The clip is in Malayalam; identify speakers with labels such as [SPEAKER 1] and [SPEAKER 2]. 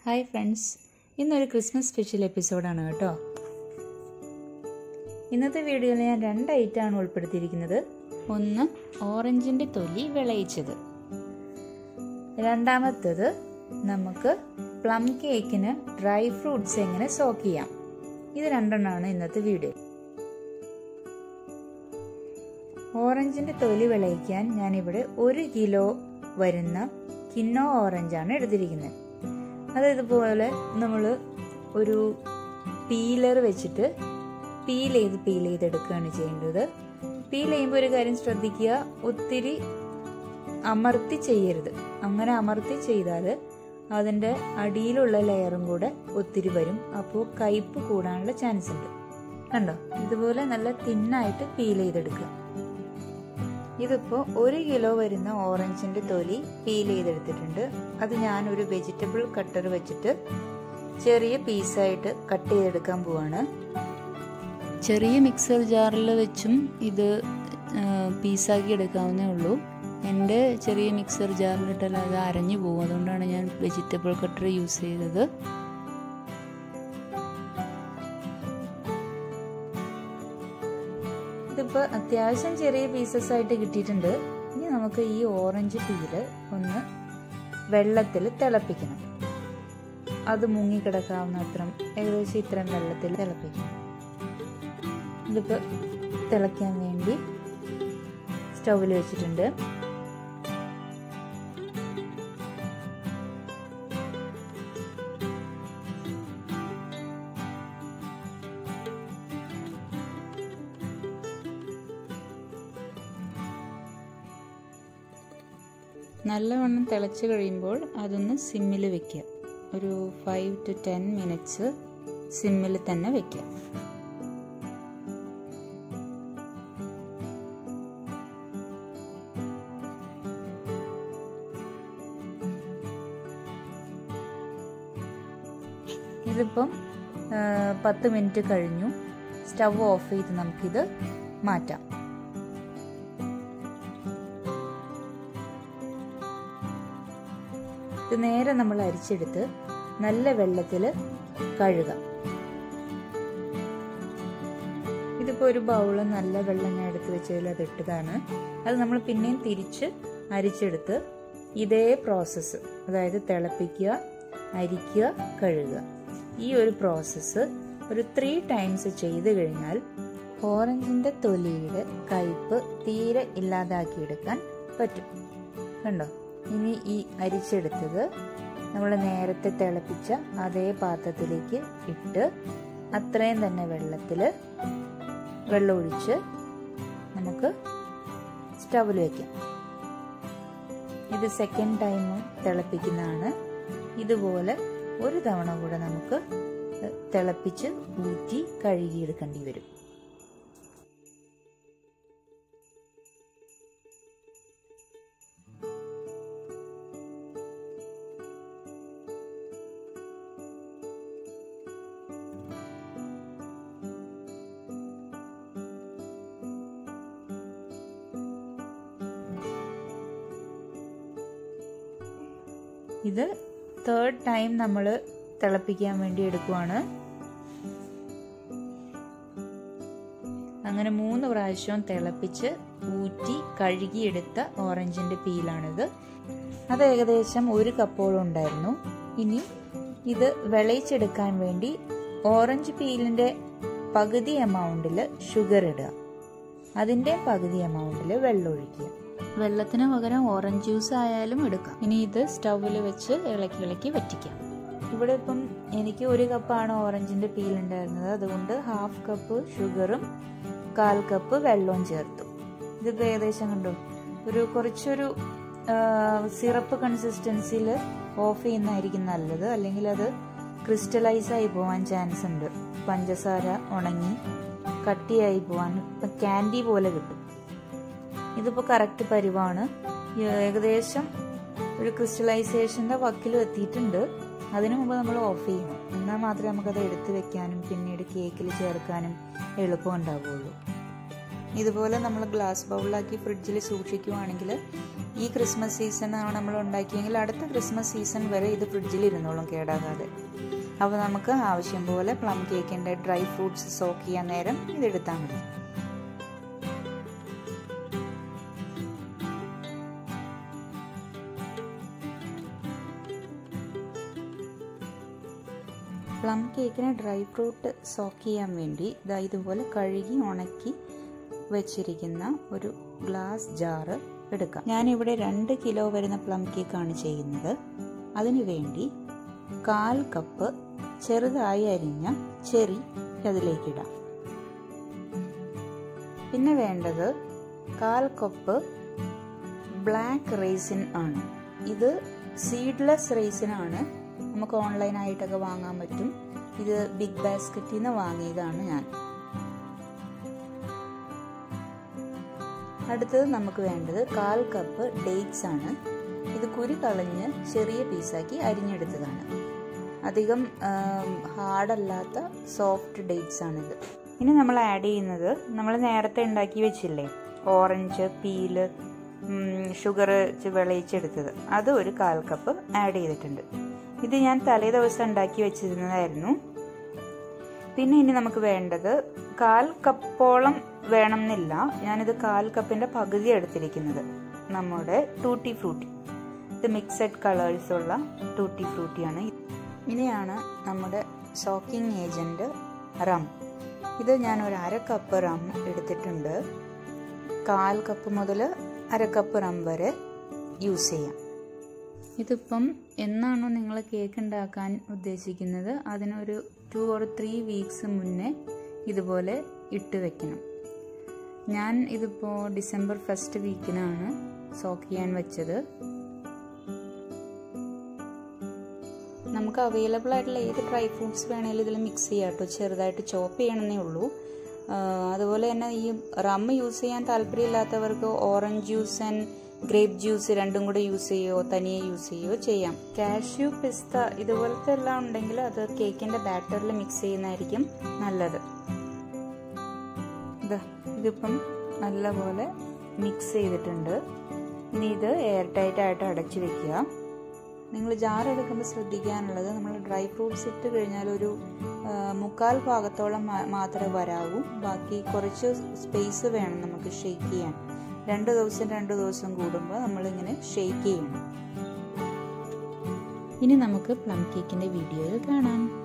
[SPEAKER 1] ഹായ് ഫ്രണ്ട്സ് ഇന്നൊരു ക്രിസ്മസ് സ്പെഷ്യൽ എപ്പിസോഡാണ് കേട്ടോ ഇന്നത്തെ വീഡിയോയിൽ ഞാൻ രണ്ട് ഐറ്റമാണ് ഉൾപ്പെടുത്തിയിരിക്കുന്നത് ഒന്ന് ഓറഞ്ചിൻ്റെ തൊലി വിളയിച്ചത് രണ്ടാമത്തേത് നമുക്ക് പ്ലം കേക്കിന് ഡ്രൈ ഫ്രൂട്ട്സ് എങ്ങനെ സോക്ക് ചെയ്യാം ഇത് രണ്ടെണ്ണമാണ് ഇന്നത്തെ വീഡിയോ ഓറഞ്ചിൻ്റെ തൊലി വിളയിക്കാൻ ഞാനിവിടെ ഒരു കിലോ വരുന്ന കിന്നോ ഓറഞ്ചാണ് എടുത്തിരിക്കുന്നത് അത് ഇതുപോലെ നമ്മൾ ഒരു പീലർ വെച്ചിട്ട് പീൽ ചെയ്ത് പീൽ ചെയ്തെടുക്കുകയാണ് ചെയ്യേണ്ടത് പീൽ ചെയ്യുമ്പോൾ ഒരു കാര്യം ശ്രദ്ധിക്കുക ഒത്തിരി അമർത്തി ചെയ്യരുത് അങ്ങനെ അമർത്തി ചെയ്താൽ അതിൻ്റെ അടിയിലുള്ള ലെയറും കൂടെ ഒത്തിരി വരും അപ്പോൾ കയ്പ്പ് കൂടാനുള്ള ചാൻസ് ഉണ്ട് കണ്ടോ ഇതുപോലെ നല്ല തിന്നായിട്ട് പീൽ ചെയ്തെടുക്കുക ഇതിപ്പോൾ ഒരു കിലോ വരുന്ന ഓറഞ്ചിൻ്റെ തൊലി പീൽ ചെയ്തെടുത്തിട്ടുണ്ട് അത് ഞാൻ ഒരു വെജിറ്റബിൾ കട്ടർ വെച്ചിട്ട് ചെറിയ പീസായിട്ട് കട്ട് ചെയ്തെടുക്കാൻ പോവാണ് ചെറിയ മിക്സർ ജാറിൽ വെച്ചും ഇത് പീസാക്കി എടുക്കാവുന്നേ ഉള്ളൂ എൻ്റെ ചെറിയ മിക്സർ ജാറിലിട്ടാൽ അത് അരഞ്ഞു പോകും അതുകൊണ്ടാണ് ഞാൻ വെജിറ്റബിൾ കട്ടർ യൂസ് ചെയ്തത് ഇതിപ്പോൾ അത്യാവശ്യം ചെറിയ പീസസ് ആയിട്ട് കിട്ടിയിട്ടുണ്ട് ഇനി നമുക്ക് ഈ ഓറഞ്ച് പീല് ഒന്ന് വെള്ളത്തിൽ തിളപ്പിക്കണം അത് മുങ്ങിക്കിടക്കാവുന്ന അത്ര ഏകദേശം ഇത്രയും വെള്ളത്തിൽ തിളപ്പിക്കണം ഇതിപ്പോൾ തിളയ്ക്കാൻ വേണ്ടി സ്റ്റൗവിൽ വെച്ചിട്ടുണ്ട് നല്ലവണ്ണം തിളച്ച് കഴിയുമ്പോൾ അതൊന്ന് സിമ്മിൽ വെക്കുക ഒരു ഫൈവ് ടു ടെൻ മിനിറ്റ്സ് സിമ്മിൽ തന്നെ വെക്കുക ഇതിപ്പം പത്ത് മിനിറ്റ് കഴിഞ്ഞു സ്റ്റവ് ഓഫ് ചെയ്ത് നമുക്കിത് മാറ്റാം ഇത് നേരെ നമ്മൾ അരിച്ചെടുത്ത് നല്ല വെള്ളത്തിൽ കഴുകാം ഇതിപ്പോൾ ഒരു ബൗള് നല്ല വെള്ളം ഞാൻ എടുത്ത് വെച്ചതിൽ അത് ഇട്ടതാണ് അത് നമ്മൾ പിന്നെയും തിരിച്ച് അരിച്ചെടുത്ത് ഇതേ പ്രോസസ്സ് അതായത് തിളപ്പിക്കുക അരിക്കുക കഴുകുക ഈ ഒരു പ്രോസസ്സ് ഒരു ത്രീ ടൈംസ് ചെയ്ത് കഴിഞ്ഞാൽ ഓറഞ്ചിൻ്റെ തൊലിയുടെ കയ്പ് തീരെ ഇല്ലാതാക്കിയെടുക്കാൻ പറ്റും കണ്ടോ ഇനി ഈ അരിച്ചെടുത്തത് നമ്മൾ നേരത്തെ തിളപ്പിച്ച അതേ പാത്രത്തിലേക്ക് ഇട്ട് അത്രയും തന്നെ വെള്ളത്തിൽ വെള്ളമൊഴിച്ച് നമുക്ക് സ്റ്റവിൽ വയ്ക്കാം ഇത് സെക്കൻഡ് ടൈം തിളപ്പിക്കുന്നതാണ് ഇതുപോലെ ഒരു തവണ കൂടെ നമുക്ക് തിളപ്പിച്ച് ഊറ്റി കഴുകിയെടുക്കേണ്ടി വരും ഇത് തേർഡ് ടൈം നമ്മൾ തിളപ്പിക്കാൻ വേണ്ടി എടുക്കുവാണ് അങ്ങനെ മൂന്ന് പ്രാവശ്യം തിളപ്പിച്ച് ഊറ്റി കഴുകിയെടുത്ത ഓറഞ്ചിൻ്റെ പീലാണിത് അത് ഏകദേശം ഒരു കപ്പോളം ഉണ്ടായിരുന്നു ഇനി ഇത് വിളയിച്ചെടുക്കാൻ വേണ്ടി ഓറഞ്ച് പീലിൻ്റെ പകുതി എമൗണ്ടിൽ ഷുഗർ ഇടുക അതിൻ്റെ പകുതി എമൗണ്ടിൽ വെള്ളം ഒഴിക്കുക വെള്ളത്തിന് പകരം ഓറഞ്ച് ജ്യൂസ് ആയാലും എടുക്കാം ഇനി ഇത് സ്റ്റൗവിൽ വെച്ച് ഇളക്കി ഇളക്കി വറ്റിക്കാം ഇവിടെ ഇപ്പം എനിക്ക് ഒരു കപ്പാണ് ഓറഞ്ചിന്റെ പീൽ ഉണ്ടായിരുന്നത് അതുകൊണ്ട് ഹാഫ് കപ്പ് ഷുഗറും കാൽ കപ്പ് വെള്ളവും ചേർത്തു ഇതിപ്പോൾ ഏകദേശം കണ്ടു ഒരു കുറച്ചൊരു സിറപ്പ് കൺസിസ്റ്റൻസിയിൽ ഓഫ് ചെയ്യുന്നതായിരിക്കും നല്ലത് അല്ലെങ്കിൽ അത് ക്രിസ്റ്റലൈസ് ആയി പോകാൻ ചാൻസ് ഉണ്ട് പഞ്ചസാര ഉണങ്ങി കട്ടിയായി പോകാൻ ഇപ്പം ക്യാൻഡി പോലെ കിട്ടും ഇതിപ്പോൾ കറക്റ്റ് പരിവാണ് ഏകദേശം ഒരു ക്രിസ്റ്റലൈസേഷൻ്റെ വക്കിലും എത്തിയിട്ടുണ്ട് അതിനു മുമ്പ് നമ്മൾ ഓഫ് ചെയ്യണം എന്നാൽ മാത്രമേ നമുക്കത് എടുത്തു വെക്കാനും പിന്നീട് കേക്കിൽ ചേർക്കാനും എളുപ്പം ഉണ്ടാവുകയുള്ളൂ ഇതുപോലെ നമ്മൾ ഗ്ലാസ് ബൗളിലാക്കി ഫ്രിഡ്ജിൽ സൂക്ഷിക്കുവാണെങ്കിൽ ഈ ക്രിസ്മസ് സീസൺ നമ്മൾ ഉണ്ടാക്കിയെങ്കിൽ അടുത്ത ക്രിസ്മസ് സീസൺ വരെ ഇത് ഫ്രിഡ്ജിൽ ഇരുന്നോളും കേടാകാതെ അപ്പോൾ നമുക്ക് ആവശ്യം പോലെ പ്ലം കേക്കിൻ്റെ ഡ്രൈ ഫ്രൂട്ട്സ് സോക്ക് ചെയ്യാൻ നേരം ഇതെടുത്താൽ മതി പ്ലം കേക്കിന് ഡ്രൈ ഫ്രൂട്ട് സോക്ക് ചെയ്യാൻ വേണ്ടി ഇതാ ഇതുപോലെ കഴുകി ഉണക്കി വെച്ചിരിക്കുന്ന ഒരു ഗ്ലാസ് ജാറ് എടുക്കാം ഞാനിവിടെ രണ്ട് കിലോ വരുന്ന പ്ലം കേക്കാണ് ചെയ്യുന്നത് അതിനു വേണ്ടി കാൽ കപ്പ് ചെറുതായി അരിഞ്ഞ ചെറി അതിലേക്കിടാം പിന്നെ വേണ്ടത് കാൽ കപ്പ് ബ്ലാക്ക് റേസിൻ ആണ് ഇത് സീഡ്ലെസ് റേസിൻ ആണ് നമുക്ക് ഓൺലൈനായിട്ടൊക്കെ വാങ്ങാൻ പറ്റും ഇത് ബിഗ് ബാസ്ക്കറ്റിൽ നിന്ന് വാങ്ങിയതാണ് ഞാൻ അടുത്തത് നമുക്ക് വേണ്ടത് കാൽ കപ്പ് ഡേറ്റ്സ് ആണ് ഇത് കുരു കളഞ്ഞ് ചെറിയ പീസാക്കി അരിഞ്ഞെടുത്തതാണ് അധികം ഹാർഡല്ലാത്ത സോഫ്റ്റ് ഡേറ്റ്സ് ആണിത് ഇനി നമ്മൾ ആഡ് ചെയ്യുന്നത് നമ്മൾ നേരത്തെ ഉണ്ടാക്കി വെച്ചില്ലേ ഓറഞ്ച് പീല് ഷുഗർ വിളയിച്ചെടുത്തത് അത് ഒരു കാൽ കപ്പ് ആഡ് ചെയ്തിട്ടുണ്ട് ഇത് ഞാൻ തലേ ദിവസം ഉണ്ടാക്കി വെച്ചിരുന്നതായിരുന്നു പിന്നെ ഇനി നമുക്ക് വേണ്ടത് കാൽ കപ്പോളം വേണം എന്നില്ല ഞാനിത് കാൽ കപ്പിന്റെ പകുതി എടുത്തിരിക്കുന്നത് നമ്മുടെ ടൂട്ടി ഫ്രൂട്ടി ഇത് മിക്സഡ് കളേഴ്സ് ഉള്ള ടൂട്ടി ഫ്രൂട്ടിയാണ് ഇനിയാണ് നമ്മുടെ സോക്കിംഗ് ഏജന്റ് റം ഇത് ഞാൻ ഒരു അര കപ്പ് റം എടുത്തിട്ടുണ്ട് കാൽ കപ്പ് മുതൽ അര കപ്പ് റം വരെ യൂസ് ചെയ്യാം ഇതിപ്പം എന്നാണോ നിങ്ങൾ കേക്ക് ഉണ്ടാക്കാൻ ഉദ്ദേശിക്കുന്നത് അതിനൊരു ടു ഓർ ത്രീ വീക്സ് മുന്നേ ഇതുപോലെ ഇട്ട് വെക്കണം ഞാൻ ഇതിപ്പോൾ ഡിസംബർ ഫസ്റ്റ് വീക്കിനാണ് സോക്ക് ചെയ്യാൻ വെച്ചത് നമുക്ക് അവൈലബിൾ ആയിട്ടുള്ള ഏത് ഡ്രൈ ഫ്രൂട്ട്സ് വേണേലും ഇതിൽ മിക്സ് ചെയ്യാം കേട്ടോ ചെറുതായിട്ട് ചോപ്പ് ചെയ്യണമെന്നേ ഉള്ളൂ അതുപോലെ തന്നെ ഈ റം യൂസ് ചെയ്യാൻ താല്പര്യമില്ലാത്തവർക്ക് orange juice and grape juice രണ്ടും കൂടെ യൂസ് ചെയ്യുകയോ തനിയെ യൂസ് ചെയ്യുകയോ ചെയ്യാം കാഷ്യൂ പിസ്ത ഇതുപോലത്തെ എല്ലാം ഉണ്ടെങ്കിൽ അത് കേക്കിന്റെ ബാറ്ററിൽ മിക്സ് ചെയ്യുന്നതായിരിക്കും നല്ലത് ഇത് ഇതിപ്പം നല്ലപോലെ മിക്സ് ചെയ്തിട്ടുണ്ട് ഇനി ഇത് എയർ ടൈറ്റ് ആയിട്ട് അടച്ചു വെക്കുക നിങ്ങൾ ജാർ എടുക്കുമ്പോൾ ശ്രദ്ധിക്കാനുള്ളത് നമ്മൾ ഡ്രൈ ഫ്രൂട്ട്സ് ഇട്ട് കഴിഞ്ഞാൽ ഒരു മുക്കാൽ ഭാഗത്തോളം മാത്രമേ വരാവൂ ബാക്കി കുറച്ച് സ്പേസ് വേണം നമുക്ക് ഷെയ്ക്ക് ചെയ്യാൻ രണ്ട് ദിവസം രണ്ട് ദിവസം കൂടുമ്പോൾ നമ്മളിങ്ങനെ ഷെയ്ക്ക് ചെയ്യണം ഇനി നമുക്ക് പ്ലം കേക്കിൻ്റെ വീഡിയോയിൽ കാണാം